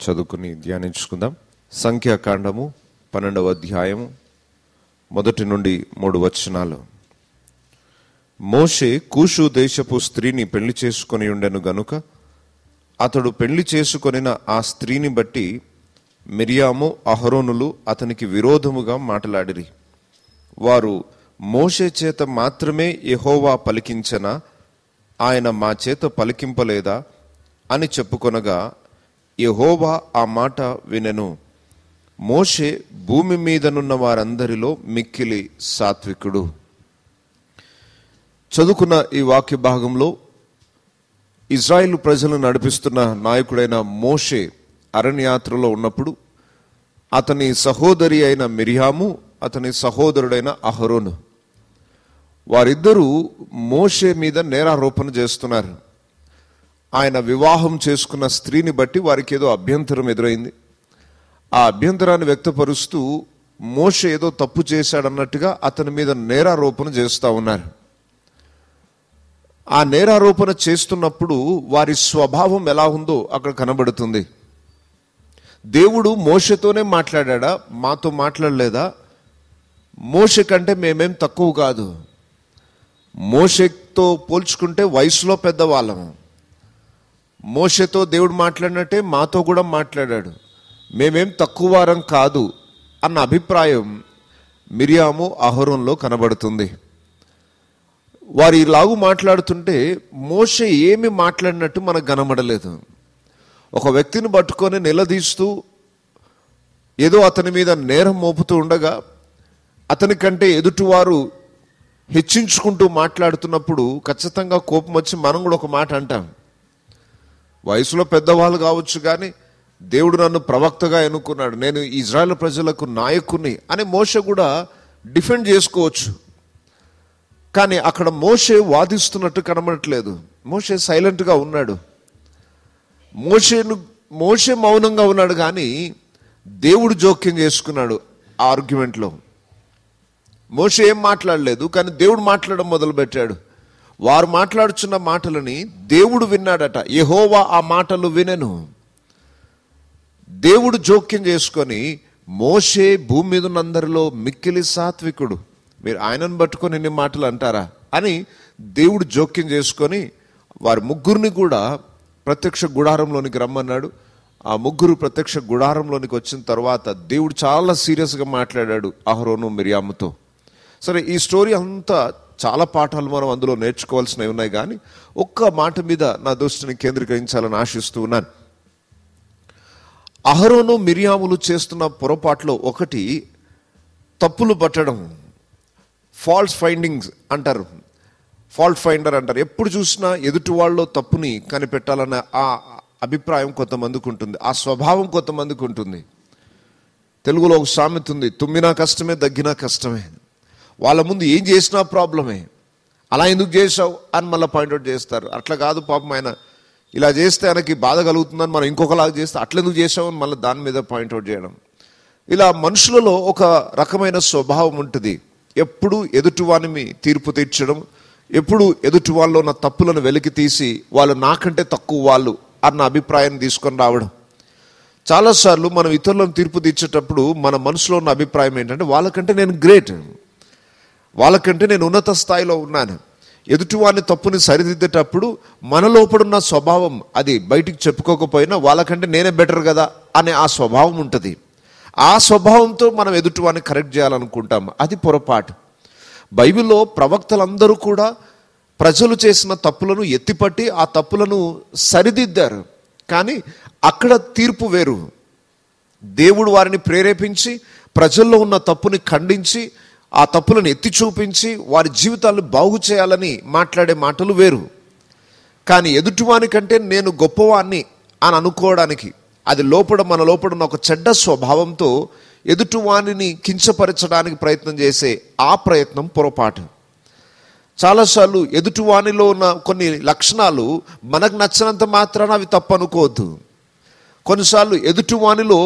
చదువుకుని ధ్యానించుకుందాం సంఖ్యాకాండము పన్నెండవ అధ్యాయము మొదటి నుండి మూడు వచనాలు మోషే కూషు దేశపు స్త్రీని పెళ్లి చేసుకొని ఉండెను గనుక అతడు పెళ్లి చేసుకొనిన ఆ స్త్రీని బట్టి మిరియాము అహరోనులు అతనికి విరోధముగా మాట్లాడిరి వారు మోషే చేత మాత్రమే యెహోవా పలికించనా ఆయన మా చేత పలికింపలేదా అని చెప్పుకొనగా యెహోవా ఆ మాట వినెను మోషే భూమి మీదనున్న వారందరిలో మిక్కిలి సాత్వికుడు చదువుకున్న ఈ వాక్య భాగంలో ఇజ్రాయిల్ ప్రజలను నడిపిస్తున్న నాయకుడైన మోషే అరణ్యాత్రలో ఉన్నప్పుడు అతని సహోదరి అయిన మిరియాము అతని సహోదరుడైన అహరోను వారిద్దరూ మోషే మీద నేరారోపణ చేస్తున్నారు ఆయన వివాహం చేసుకున్న స్త్రీని బట్టి వారికి ఏదో అభ్యంతరం ఎదురైంది ఆ అభ్యంతరాన్ని వ్యక్తపరుస్తూ మోషే ఏదో తప్పు చేశాడన్నట్టుగా అతని మీద నేరారోపణ చేస్తూ ఉన్నారు ఆ నేరారోపణ చేస్తున్నప్పుడు వారి స్వభావం ఎలా ఉందో అక్కడ కనబడుతుంది దేవుడు మోషతోనే మాట్లాడా మాతో మాట్లాడలేదా మోష కంటే మేమేం తక్కువ కాదు మోషతో పోల్చుకుంటే వయసులో పెద్దవాళ్ళము మోషతో దేవుడు మాట్లాడినట్టే మాతో కూడా మాట్లాడాడు మేమేం తక్కువ వారం కాదు అన్న అభిప్రాయం మిరియాము అహరోన్లో కనబడుతుంది వారు ఇలాగు మాట్లాడుతుంటే మోష ఏమి మాట్లాడినట్టు మనకు కనబడలేదు ఒక వ్యక్తిని పట్టుకొని నిలదీస్తూ ఏదో అతని మీద నేరం మోపుతూ ఉండగా అతని కంటే ఎదుటివారు హెచ్చించుకుంటూ మాట్లాడుతున్నప్పుడు ఖచ్చితంగా కోపం వచ్చి మనం కూడా ఒక మాట అంటాం వయసులో పెద్దవాళ్ళు కావచ్చు కానీ దేవుడు నన్ను ప్రవక్తగా ఎన్నుకున్నాడు నేను ఇజ్రాయెల్ ప్రజలకు నాయకుని అని మోష కూడా డిఫెండ్ చేసుకోవచ్చు కానీ అక్కడ మోషే వాదిస్తున్నట్టు కనబడట్లేదు మోషే సైలెంట్గా ఉన్నాడు మోషేను మోషే మౌనంగా ఉన్నాడు కానీ దేవుడు జోక్యం చేసుకున్నాడు ఆ ఆర్గ్యుమెంట్లో మోషే ఏం మాట్లాడలేదు కానీ దేవుడు మాట్లాడడం మొదలుపెట్టాడు వారు మాట్లాడుచున్న మాటలని దేవుడు విన్నాడట యెహోవా ఆ మాటలు వినెను దేవుడు జోక్యం చేసుకొని మోషే భూమి మీద ఉన్న అందరిలో మిక్కిలి సాత్వికుడు మీరు ఆయనను పట్టుకొని ఇన్ని మాటలు అంటారా అని దేవుడు జోక్యం చేసుకొని వారి ముగ్గురిని కూడా ప్రత్యక్ష గుడారంలోనికి రమ్మన్నాడు ఆ ముగ్గురు ప్రత్యక్ష గుడారంలోనికి వచ్చిన తర్వాత దేవుడు చాలా సీరియస్గా మాట్లాడాడు అహరోను మిరియాముతో సరే ఈ స్టోరీ అంతా చాలా పాఠాలు మనం అందులో నేర్చుకోవాల్సినవి ఉన్నాయి కానీ ఒక్క మాట మీద నా దృష్టిని కేంద్రీకరించాలని ఆశిస్తూ ఉన్నాను అహరోను మిరియాములు చేస్తున్న పొరపాట్లో ఒకటి తప్పులు పట్టడం ఫాల్స్ ఫైండింగ్స్ అంటారు ఫాల్ట్ ఫైండర్ అంటారు ఎప్పుడు చూసినా ఎదుటి వాళ్ళలో తప్పుని కనిపెట్టాలన్న ఆ అభిప్రాయం కొంతమందికి ఉంటుంది ఆ స్వభావం కొంతమందికి ఉంటుంది తెలుగులో ఒక సామెత ఉంది తుమ్మినా కష్టమే దగ్గినా కష్టమే వాళ్ళ ముందు ఏం చేసినా ప్రాబ్లమే అలా ఎందుకు చేసావు అని మళ్ళీ పాయింట్అవుట్ చేస్తారు అట్లా కాదు పాపం ఆయన ఇలా చేస్తే ఆయనకి బాధ కలుగుతుందని మనం ఇంకొకలాగా చేస్తే అట్లెందుకు చేసావు అని మళ్ళీ దాని మీద పాయింట్అవుట్ చేయడం ఇలా మనుషులలో ఒక రకమైన స్వభావం ఉంటుంది ఎప్పుడు ఎదుటివాని తీర్పు తీర్చడం ఎప్పుడు ఎదుటి వాళ్ళలో ఉన్న తప్పులను వెలికి తీసి వాళ్ళు నాకంటే తక్కువ వాళ్ళు అన్న అభిప్రాయాన్ని తీసుకొని రావడం చాలాసార్లు మనం ఇతరులను తీర్పు తీర్చేటప్పుడు మన మనసులో ఉన్న అభిప్రాయం ఏంటంటే వాళ్ళకంటే నేను గ్రేట్ వాళ్ళకంటే నేను ఉన్నత స్థాయిలో ఉన్నాను ఎదుటివాని తప్పుని సరిదిద్దేటప్పుడు మన లోపడున్న స్వభావం అది బయటికి చెప్పుకోకపోయినా వాళ్ళకంటే నేనే బెటర్ కదా అనే ఆ స్వభావం ఉంటుంది ఆ స్వభావంతో మనం ఎదుటివాన్ని కరెక్ట్ చేయాలనుకుంటాం అది పొరపాటు బైబిల్లో ప్రవక్తలందరూ కూడా ప్రజలు చేసిన తప్పులను ఎత్తిపట్టి ఆ తప్పులను సరిదిద్దారు కానీ అక్కడ తీర్పు వేరు దేవుడు వారిని ప్రేరేపించి ప్రజల్లో ఉన్న తప్పుని ఖండించి ఆ తప్పులను ఎత్తి చూపించి వారి జీవితాలను బాగు చేయాలని మాట్లాడే మాటలు వేరు కానీ ఎదుటివాని కంటే నేను గొప్పవాణ్ణి అని అనుకోవడానికి అది లోపల మన లోపల ఉన్న ఒక చెడ్డ స్వభావంతో ఎదుటివాణిని కించపరచడానికి ప్రయత్నం చేసే ఆ ప్రయత్నం పొరపాటు చాలాసార్లు ఎదుటివాణిలో ఉన్న కొన్ని లక్షణాలు మనకు నచ్చినంత మాత్రాన అవి తప్పు అనుకోవద్దు కొన్నిసార్లు ఎదుటివాణిలో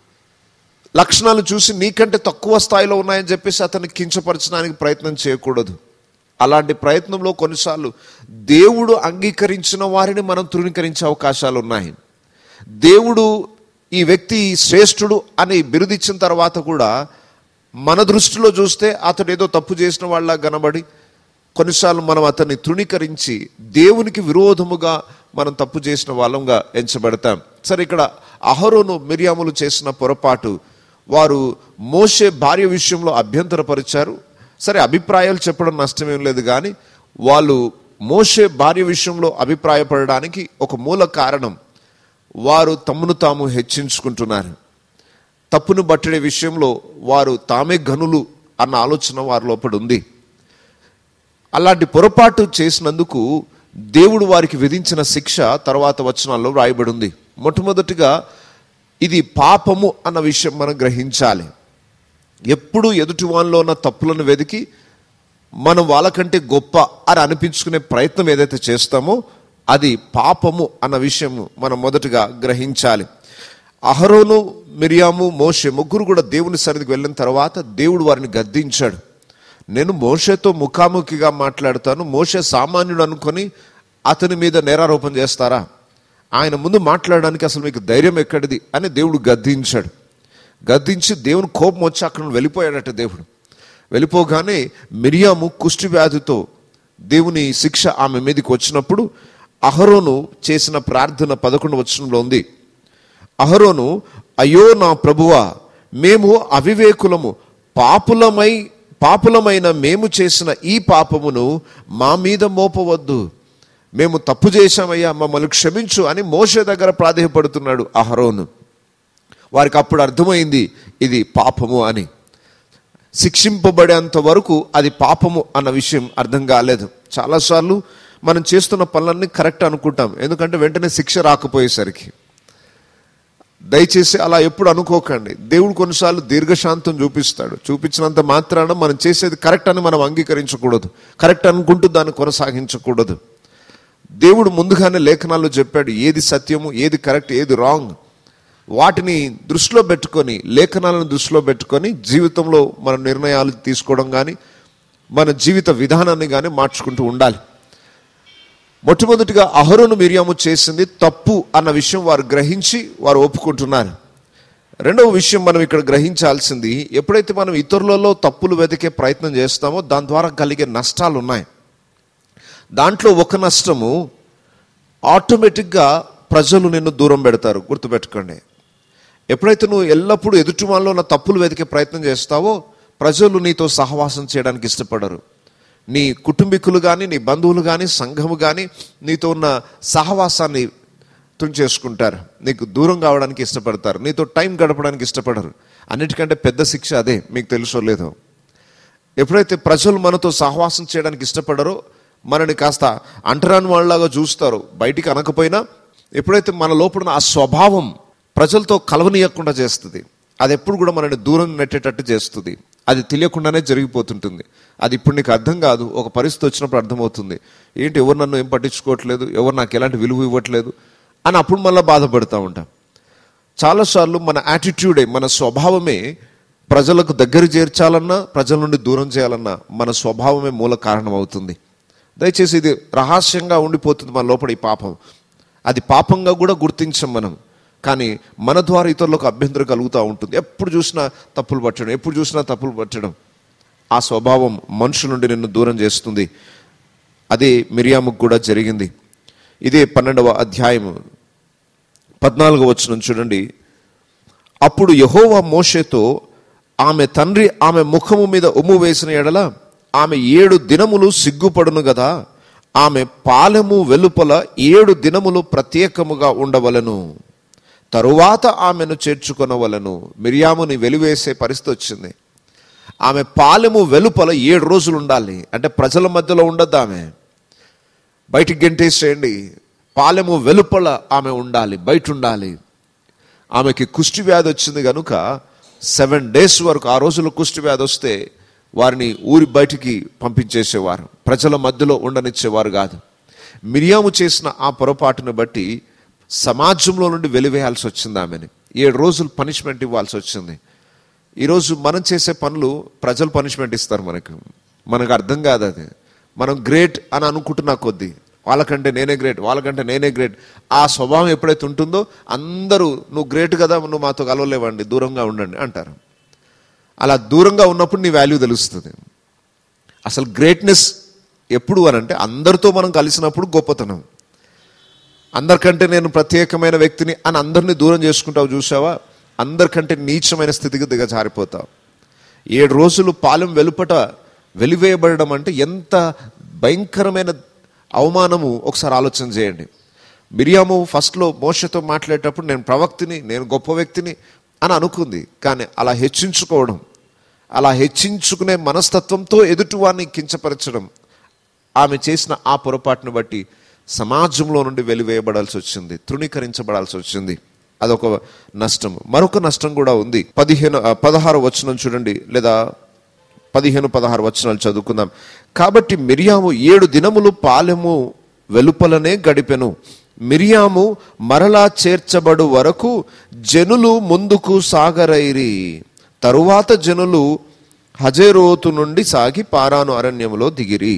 లక్షణాలు చూసి నీకంటే తక్కువ స్థాయిలో ఉన్నాయని చెప్పేసి అతన్ని కించపరచడానికి ప్రయత్నం చేయకూడదు అలాంటి ప్రయత్నంలో కొన్నిసార్లు దేవుడు అంగీకరించిన వారిని మనం తృణీకరించే అవకాశాలు ఉన్నాయి దేవుడు ఈ వ్యక్తి శ్రేష్ఠుడు అని బిరుదిచ్చిన తర్వాత కూడా మన దృష్టిలో చూస్తే అతడు ఏదో తప్పు చేసిన వాళ్ళ కనబడి కొన్నిసార్లు మనం అతన్ని తృణీకరించి దేవునికి విరోధముగా మనం తప్పు చేసిన వాళ్ళంగా ఎంచబడతాం సరే ఇక్కడ అహరోను మిరియాములు చేసిన పొరపాటు వారు మోసే భార్య విషయంలో అభ్యంతరపరిచారు సరే అభిప్రాయాలు చెప్పడం నష్టమేం లేదు కానీ వాళ్ళు మోసే భార్య విషయంలో అభిప్రాయపడడానికి ఒక మూల కారణం వారు తమను తాము హెచ్చించుకుంటున్నారు తప్పును బట్టడే విషయంలో వారు తామే గనులు అన్న ఆలోచన వారి లోపల ఉంది అలాంటి పొరపాటు చేసినందుకు దేవుడు వారికి విధించిన శిక్ష తర్వాత వచనాల్లో వ్రాయబడి ఉంది మొట్టమొదటిగా ఇది పాపము అన్న విషయం మనం గ్రహించాలి ఎప్పుడు ఎదుటి వాళ్ళలో ఉన్న తప్పులను వెతికి మనం వాళ్ళకంటే గొప్ప అని అనిపించుకునే ప్రయత్నం ఏదైతే చేస్తామో అది పాపము అన్న విషయం మనం మొదటగా గ్రహించాలి అహరోను మిరియాము మోషే ముగ్గురు కూడా దేవుని సన్నిధికి వెళ్ళిన తర్వాత దేవుడు వారిని గద్దించాడు నేను మోషేతో ముఖాముఖిగా మాట్లాడతాను మోషే సామాన్యుడు అనుకొని అతని మీద నేరారోపణ చేస్తారా ఆయన ముందు మాట్లాడడానికి అసలు మీకు ధైర్యం ఎక్కడిది అని దేవుడు గద్దించాడు గద్దించి దేవుని కోపం వచ్చి అక్కడ నుండి వెళ్ళిపోయాడట దేవుడు వెళ్ళిపోగానే మిరియాము కుష్టి వ్యాధితో దేవుని శిక్ష ఆమె మీదకి వచ్చినప్పుడు అహరోను చేసిన ప్రార్థన పదకొండు వచనంలో ఉంది అహరోను అయ్యో నా ప్రభువా మేము అవివేకులము పాపులమై పాపులమైన మేము చేసిన ఈ పాపమును మా మీద మోపవద్దు మేము తప్పు చేశామయ్యా మమ్మల్ని క్షమించు అని మోషే దగ్గర ప్రాధేయపడుతున్నాడు అహరోను వారికి అప్పుడు అర్థమైంది ఇది పాపము అని శిక్షింపబడేంత వరకు అది పాపము అన్న విషయం అర్థం కాలేదు చాలాసార్లు మనం చేస్తున్న పనులన్నీ కరెక్ట్ అనుకుంటాం ఎందుకంటే వెంటనే శిక్ష రాకపోయేసరికి దయచేసి అలా ఎప్పుడు అనుకోకండి దేవుడు కొన్నిసార్లు దీర్ఘశాంతం చూపిస్తాడు చూపించినంత మాత్రాన మనం చేసేది కరెక్ట్ అని మనం అంగీకరించకూడదు కరెక్ట్ అనుకుంటూ దాన్ని కొనసాగించకూడదు దేవుడు ముందుగానే లేఖనాల్లో చెప్పాడు ఏది సత్యము ఏది కరెక్ట్ ఏది రాంగ్ వాటిని దృష్టిలో పెట్టుకొని లేఖనాలను దృష్టిలో పెట్టుకొని జీవితంలో మన నిర్ణయాలు తీసుకోవడం కానీ మన జీవిత విధానాన్ని కానీ మార్చుకుంటూ ఉండాలి మొట్టమొదటిగా అహరోను మిరియాము చేసింది తప్పు అన్న విషయం వారు గ్రహించి వారు ఒప్పుకుంటున్నారు రెండవ విషయం మనం ఇక్కడ గ్రహించాల్సింది ఎప్పుడైతే మనం ఇతరులలో తప్పులు వెతికే ప్రయత్నం చేస్తామో దాని ద్వారా కలిగే నష్టాలు ఉన్నాయి దాంట్లో ఒక నష్టము ఆటోమేటిక్గా ప్రజలు నిన్ను దూరం పెడతారు గుర్తుపెట్టుకోండి ఎప్పుడైతే నువ్వు ఎల్లప్పుడూ ఎదుటి వాళ్ళలో ఉన్న తప్పులు వెతికే ప్రయత్నం చేస్తావో ప్రజలు నీతో సహవాసం చేయడానికి ఇష్టపడరు నీ కుటుంబీకులు కానీ నీ బంధువులు కానీ సంఘము కానీ నీతో ఉన్న సహవాసాన్ని తుంచేసుకుంటారు నీకు దూరం కావడానికి ఇష్టపడతారు నీతో టైం గడపడానికి ఇష్టపడరు అన్నిటికంటే పెద్ద శిక్ష అదే మీకు తెలుసో లేదో ఎప్పుడైతే ప్రజలు మనతో సహవాసం చేయడానికి ఇష్టపడరో మనని కాస్త అంటరాని వాళ్ళలాగా చూస్తారు బయటికి అనకపోయినా ఎప్పుడైతే మన లోపల ఉన్న ఆ స్వభావం ప్రజలతో కలవనీయకుండా చేస్తుంది అది ఎప్పుడు కూడా మనని దూరం నెట్టేటట్టు చేస్తుంది అది తెలియకుండానే జరిగిపోతుంటుంది అది ఇప్పుడు నీకు అర్థం కాదు ఒక పరిస్థితి వచ్చినప్పుడు అర్థమవుతుంది ఏంటి ఎవరు నన్ను ఏం పట్టించుకోవట్లేదు ఎవరు నాకు ఎలాంటి విలువ ఇవ్వట్లేదు అని అప్పుడు మళ్ళీ బాధపడుతూ ఉంటాం చాలాసార్లు మన యాటిట్యూడే మన స్వభావమే ప్రజలకు దగ్గర చేర్చాలన్నా ప్రజల నుండి దూరం చేయాలన్నా మన స్వభావమే మూల కారణం అవుతుంది దయచేసి ఇది రహస్యంగా ఉండిపోతుంది మన లోపల ఈ పాపం అది పాపంగా కూడా గుర్తించం మనం కానీ మన ద్వారా ఇతరులకు అభ్యంతరం కలుగుతూ ఉంటుంది ఎప్పుడు చూసినా తప్పులు పట్టడం ఎప్పుడు చూసినా తప్పులు పట్టడం ఆ స్వభావం మనుషుల నుండి నిన్ను దూరం చేస్తుంది అదే మిరియాముకు కూడా జరిగింది ఇదే పన్నెండవ అధ్యాయము పద్నాలుగవ వచనం చూడండి అప్పుడు యహోవా మోషేతో ఆమె తండ్రి ఆమె ముఖము మీద ఉమ్ము వేసిన ఎడల ఆమె ఏడు దినములు సిగ్గుపడును గదా ఆమె పాలెము వెలుపల ఏడు దినములు ప్రత్యేకముగా ఉండవలను తరువాత ఆమెను చేర్చుకొనవలను మిరియాముని వెలివేసే పరిస్థితి వచ్చింది ఆమె పాలెము వెలుపల ఏడు రోజులు ఉండాలి అంటే ప్రజల మధ్యలో ఉండద్దు ఆమె బయటికి గెంటేసేయండి పాలెము వెలుపల ఆమె ఉండాలి బయట ఉండాలి ఆమెకి కుష్టి వ్యాధి వచ్చింది కనుక సెవెన్ డేస్ వరకు ఆ రోజుల్లో కుష్టి వ్యాధి వస్తే వారిని ఊరి బయటికి పంపించేసేవారు ప్రజల మధ్యలో ఉండనిచ్చేవారు కాదు మిరియాము చేసిన ఆ పొరపాటును బట్టి సమాజంలో నుండి వెలివేయాల్సి వచ్చింది ఆమెని ఏడు రోజులు పనిష్మెంట్ ఇవ్వాల్సి వచ్చింది ఈరోజు మనం చేసే పనులు ప్రజలు పనిష్మెంట్ ఇస్తారు మనకు మనకు అర్థం కాదు అది మనం గ్రేట్ అని అనుకుంటున్నా కొద్దీ వాళ్ళకంటే నేనే గ్రేట్ వాళ్ళకంటే నేనే గ్రేట్ ఆ స్వభావం ఎప్పుడైతే ఉంటుందో అందరూ నువ్వు గ్రేట్ కదా నువ్వు మాతో కలవలేవండి దూరంగా ఉండండి అంటారు అలా దూరంగా ఉన్నప్పుడు నీ వాల్యూ తెలుస్తుంది అసలు గ్రేట్నెస్ ఎప్పుడు అని అంటే అందరితో మనం కలిసినప్పుడు గొప్పతనం అందరికంటే నేను ప్రత్యేకమైన వ్యక్తిని అని అందరినీ దూరం చేసుకుంటావు చూసావా అందరికంటే నీచమైన స్థితికి దిగజారిపోతావు ఏడు రోజులు పాలెం వెలుపట వెలివేయబడడం అంటే ఎంత భయంకరమైన అవమానము ఒకసారి ఆలోచన చేయండి మిరియాము ఫస్ట్లో మోషతో మాట్లాడేటప్పుడు నేను ప్రవక్తిని నేను గొప్ప వ్యక్తిని అని అనుకుంది కానీ అలా హెచ్చించుకోవడం అలా హెచ్చించుకునే మనస్తత్వంతో ఎదుటివారిని కించపరచడం ఆమె చేసిన ఆ పొరపాటును బట్టి సమాజంలో నుండి వెలివేయబడాల్సి వచ్చింది తృణీకరించబడాల్సి వచ్చింది అదొక నష్టం మరొక నష్టం కూడా ఉంది పదిహేను ఆ, పదహారు వచనం చూడండి లేదా పదిహేను పదహారు వచనాలు చదువుకుందాం కాబట్టి మిరియాము ఏడు దినములు పాలెము వెలుపలనే గడిపెను మిరియాము మరలా చేర్చబడు వరకు జనులు ముందుకు సాగరైరి తరువాత జనులు హజేరోతు నుండి సాగి పారాను అరణ్యములో దిగిరి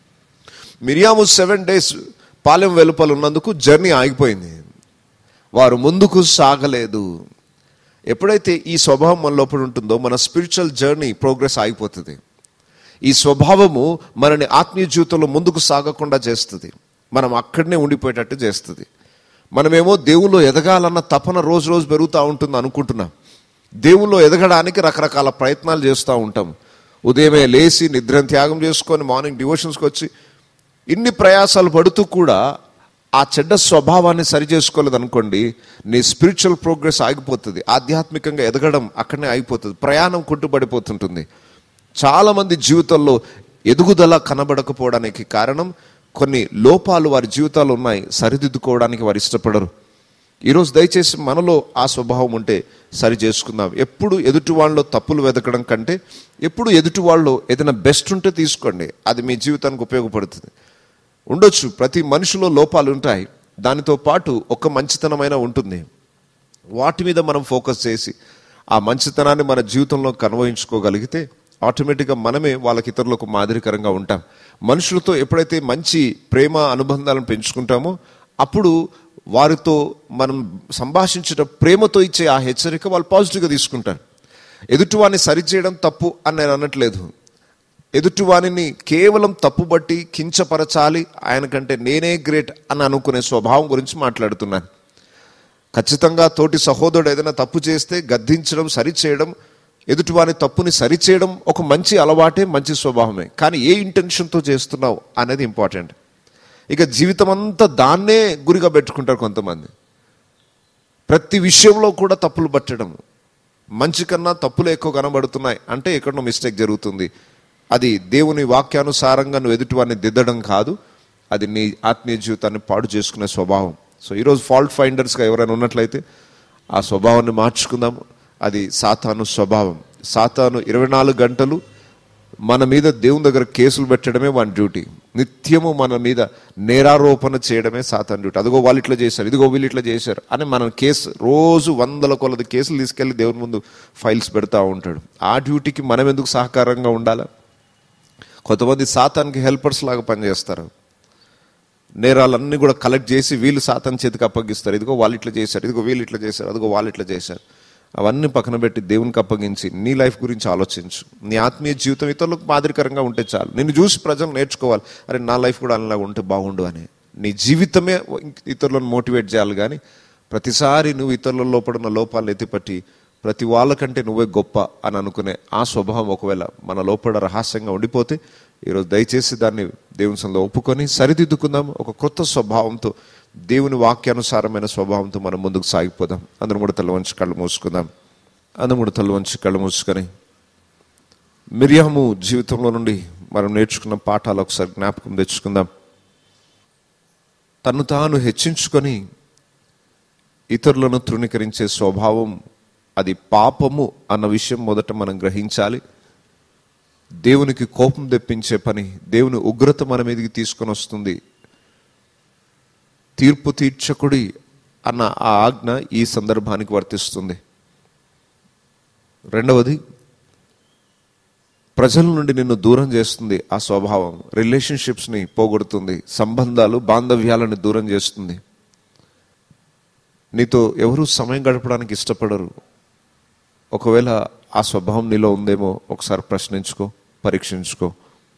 మిరియాము సెవెన్ డేస్ పాలెం వెలుపల ఉన్నందుకు జర్నీ ఆగిపోయింది వారు ముందుకు సాగలేదు ఎప్పుడైతే ఈ స్వభావం మన లోపల ఉంటుందో మన స్పిరిచువల్ జర్నీ ప్రోగ్రెస్ ఆగిపోతుంది ఈ స్వభావము మనని ఆత్మీయ జీవితంలో ముందుకు సాగకుండా చేస్తుంది మనం అక్కడనే ఉండిపోయేటట్టు చేస్తుంది మనమేమో దేవుల్లో ఎదగాలన్న తపన రోజు రోజు పెరుగుతూ ఉంటుంది అనుకుంటున్నాం దేవుల్లో ఎదగడానికి రకరకాల ప్రయత్నాలు చేస్తూ ఉంటాం ఉదయమే లేచి నిద్రను త్యాగం చేసుకొని మార్నింగ్ డివోషన్స్కి వచ్చి ఇన్ని ప్రయాసాలు పడుతూ కూడా ఆ చెడ్డ స్వభావాన్ని సరి చేసుకోలేదు అనుకోండి నీ స్పిరిచువల్ ప్రోగ్రెస్ ఆగిపోతుంది ఆధ్యాత్మికంగా ఎదగడం అక్కడనే ఆగిపోతుంది ప్రయాణం కుంటుపడిపోతుంటుంది చాలామంది జీవితంలో ఎదుగుదల కనబడకపోవడానికి కారణం కొన్ని లోపాలు వారి జీవితాలు ఉన్నాయి సరిదిద్దుకోవడానికి వారు ఇష్టపడరు ఈరోజు దయచేసి మనలో ఆ స్వభావం ఉంటే సరి చేసుకుందాం ఎప్పుడు ఎదుటి వాళ్ళలో తప్పులు వెతకడం కంటే ఎప్పుడు ఎదుటి వాళ్ళు ఏదైనా బెస్ట్ ఉంటే తీసుకోండి అది మీ జీవితానికి ఉపయోగపడుతుంది ఉండొచ్చు ప్రతి మనిషిలో లోపాలు ఉంటాయి దానితో పాటు ఒక మంచితనమైన ఉంటుంది వాటి మీద మనం ఫోకస్ చేసి ఆ మంచితనాన్ని మన జీవితంలో కన్వయించుకోగలిగితే ఆటోమేటిక్గా మనమే వాళ్ళకి ఇతరులకు మాదిరికరంగా ఉంటాం మనుషులతో ఎప్పుడైతే మంచి ప్రేమ అనుబంధాలను పెంచుకుంటామో అప్పుడు వారితో మనం సంభాషించడం ప్రేమతో ఇచ్చే ఆ హెచ్చరిక వాళ్ళు పాజిటివ్గా తీసుకుంటారు ఎదుటివాన్ని సరిచేయడం తప్పు అని నేను అనట్లేదు ఎదుటివానిని కేవలం తప్పుబట్టి కించపరచాలి ఆయన కంటే నేనే గ్రేట్ అని అనుకునే స్వభావం గురించి మాట్లాడుతున్నాను ఖచ్చితంగా తోటి సహోదరుడు ఏదైనా తప్పు చేస్తే గద్దించడం సరిచేయడం ఎదుటివాని తప్పుని సరిచేయడం ఒక మంచి అలవాటే మంచి స్వభావమే కానీ ఏ ఇంటెన్షన్తో చేస్తున్నావు అనేది ఇంపార్టెంట్ ఇక జీవితం అంతా దాన్నే గురిగా పెట్టుకుంటారు కొంతమంది ప్రతి విషయంలో కూడా తప్పులు పట్టడం మంచి కన్నా తప్పులు ఎక్కువ కనబడుతున్నాయి అంటే ఎక్కడో మిస్టేక్ జరుగుతుంది అది దేవుని వాక్యానుసారంగా నువ్వు ఎదుటివారిని దిద్దడం కాదు అది నీ ఆత్మీయ జీవితాన్ని పాడు చేసుకునే స్వభావం సో ఈరోజు ఫాల్ట్ ఫైండర్స్గా ఎవరైనా ఉన్నట్లయితే ఆ స్వభావాన్ని మార్చుకుందాం అది సాతాను స్వభావం సాతాను ఇరవై నాలుగు గంటలు మన మీద దేవుని దగ్గర కేసులు పెట్టడమే వాని డ్యూటీ నిత్యము మన మీద నేరారోపణ చేయడమే సాతాన్ డ్యూటీ అదిగో వాళ్ళు ఇట్లా చేశారు ఇదిగో వీళ్ళు ఇట్లా చేశారు అని మన కేసు రోజు వందల కొలది కేసులు తీసుకెళ్లి దేవుని ముందు ఫైల్స్ పెడతా ఉంటాడు ఆ డ్యూటీకి మనం ఎందుకు సహకారంగా ఉండాలా కొంతమంది సాతానికి హెల్పర్స్ లాగా పనిచేస్తారు నేరాలన్నీ కూడా కలెక్ట్ చేసి వీళ్ళు సాతాన్ చేతికి అప్పగిస్తారు ఇదిగో వాళ్ళు ఇట్లా చేశారు ఇదిగో వీళ్ళు ఇట్లా చేశారు అదిగో వాళ్ళు ఇట్లా చేశారు అవన్నీ పక్కన పెట్టి దేవునికి అప్పగించి నీ లైఫ్ గురించి ఆలోచించు నీ ఆత్మీయ జీవితం ఇతరులకు మాదిరికరంగా ఉంటే చాలు నిన్ను చూసి ప్రజలు నేర్చుకోవాలి అరే నా లైఫ్ కూడా అలాగా ఉంటే బాగుండు అని నీ జీవితమే ఇతరులను మోటివేట్ చేయాలి కానీ ప్రతిసారి నువ్వు ఇతరుల లోపడున్న లోపాలను ఎత్తిపట్టి ప్రతి వాళ్ళకంటే నువ్వే గొప్ప అని అనుకునే ఆ స్వభావం ఒకవేళ మన లోపల రహస్యంగా ఉండిపోతే ఈరోజు దయచేసి దాన్ని దేవుని సంలో ఒప్పుకొని సరిదిద్దుకుందాం ఒక కొత్త స్వభావంతో దేవుని వాక్యానుసారమైన స్వభావంతో మనం ముందుకు సాగిపోదాం అందరం కూడా తల వంచి కళ్ళు మూసుకుందాం అందరం కూడా తల వంచి కళ్ళు మూసుకొని మిరియాము జీవితంలో నుండి మనం నేర్చుకున్న పాఠాలు ఒకసారి జ్ఞాపకం తెచ్చుకుందాం తను తాను హెచ్చించుకొని ఇతరులను తృణీకరించే స్వభావం అది పాపము అన్న విషయం మొదట మనం గ్రహించాలి దేవునికి కోపం తెప్పించే పని దేవుని ఉగ్రత మన మీదకి తీసుకొని వస్తుంది తీర్పు తీర్చకుడి అన్న ఆ ఆజ్ఞ ఈ సందర్భానికి వర్తిస్తుంది రెండవది ప్రజల నుండి నిన్ను దూరం చేస్తుంది ఆ స్వభావం రిలేషన్షిప్స్ని పోగొడుతుంది సంబంధాలు బాంధవ్యాలను దూరం చేస్తుంది నీతో ఎవరు సమయం గడపడానికి ఇష్టపడరు ఒకవేళ ఆ స్వభావం నీలో ఉందేమో ఒకసారి ప్రశ్నించుకో పరీక్షించుకో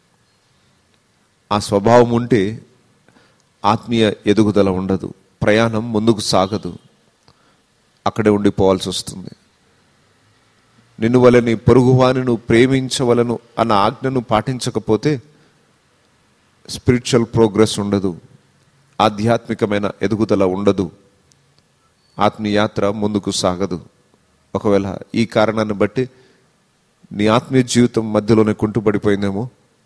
ఆ స్వభావం ఉంటే ఆత్మీయ ఎదుగుదల ఉండదు ప్రయాణం ముందుకు సాగదు అక్కడే ఉండిపోవాల్సి వస్తుంది నిన్ను వలె నీ పొరుగువాని నువ్వు ప్రేమించవలను అన్న ఆజ్ఞను పాటించకపోతే స్పిరిచువల్ ప్రోగ్రెస్ ఉండదు ఆధ్యాత్మికమైన ఎదుగుదల ఉండదు ఆత్మీయ యాత్ర ముందుకు సాగదు ఒకవేళ ఈ కారణాన్ని బట్టి నీ ఆత్మీయ జీవితం మధ్యలోనే కుంటుపడిపోయిందేమో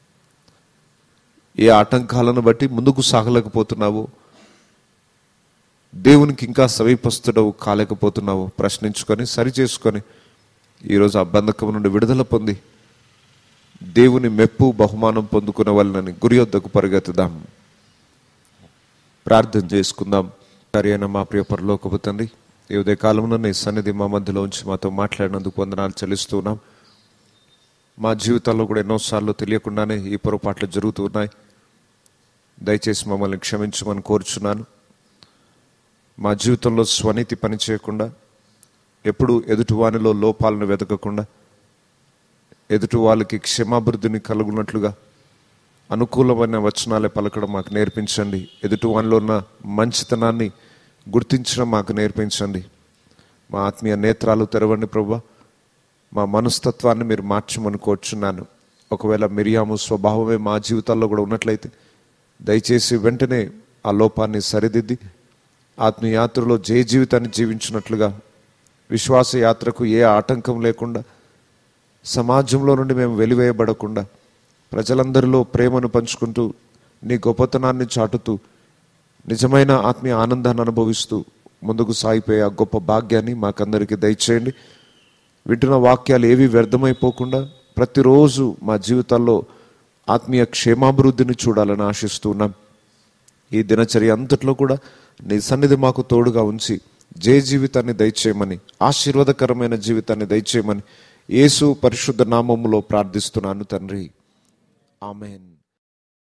ఏ ఆటంకాలను బట్టి ముందుకు సాగలేకపోతున్నావు దేవునికి ఇంకా సమీపస్తుడవు కాలేకపోతున్నావు ప్రశ్నించుకొని సరి చేసుకొని ఈరోజు ఆ బంధకం నుండి విడుదల పొంది దేవుని మెప్పు బహుమానం పొందుకునే వాళ్ళని గురి వద్దకు పరిగెత్తుదాం ప్రార్థన చేసుకుందాం సరైన మా ప్రియ పరలోకపు తండ్రి ఈ ఉదయ కాలంలో నీ సన్నిధి మా మధ్యలో ఉంచి మాతో మాట్లాడినందుకు వందనాలు చెల్లిస్తున్నాం మా జీవితాల్లో కూడా ఎన్నోసార్లు తెలియకుండానే ఈ పొరపాట్లు జరుగుతున్నాయి దయచేసి మమ్మల్ని క్షమించమని కోరుచున్నాను మా జీవితంలో స్వనీతి పని చేయకుండా ఎప్పుడు ఎదుటివానిలో లోపాలను వెతకకుండా ఎదుటి వాళ్ళకి క్షమాభివృద్ధిని కలుగునట్లుగా అనుకూలమైన వచనాలే పలకడం మాకు నేర్పించండి ఎదుటి వానిలో ఉన్న మంచితనాన్ని గుర్తించడం మాకు నేర్పించండి మా ఆత్మీయ నేత్రాలు తెరవండి ప్రభా మా మనస్తత్వాన్ని మీరు మార్చమని కోరుచున్నాను ఒకవేళ మిరియాము స్వభావమే మా జీవితాల్లో కూడా ఉన్నట్లయితే దయచేసి వెంటనే ఆ లోపాన్ని సరిదిద్ది ఆత్మీయ యాత్రలో జయ జీవితాన్ని జీవించినట్లుగా విశ్వాస యాత్రకు ఏ ఆటంకం లేకుండా సమాజంలో నుండి మేము వెలివేయబడకుండా ప్రజలందరిలో ప్రేమను పంచుకుంటూ నీ గొప్పతనాన్ని చాటుతూ నిజమైన ఆత్మీయ ఆనందాన్ని అనుభవిస్తూ ముందుకు సాగిపోయే ఆ గొప్ప భాగ్యాన్ని మాకందరికీ దయచేయండి వింటున్న వాక్యాలు ఏవి వ్యర్థమైపోకుండా ప్రతిరోజు మా జీవితాల్లో ఆత్మీయ క్షేమాభివృద్ధిని చూడాలని ఆశిస్తున్నాం ఈ దినచర్య అంతట్లో కూడా నీ సన్నిధి మాకు తోడుగా ఉంచి జయ జీవితాన్ని దయచేయమని ఆశీర్వాదకరమైన జీవితాన్ని దయచేయమని యేసు పరిశుద్ధ నామములో ప్రార్థిస్తున్నాను తండ్రి ఆమెన్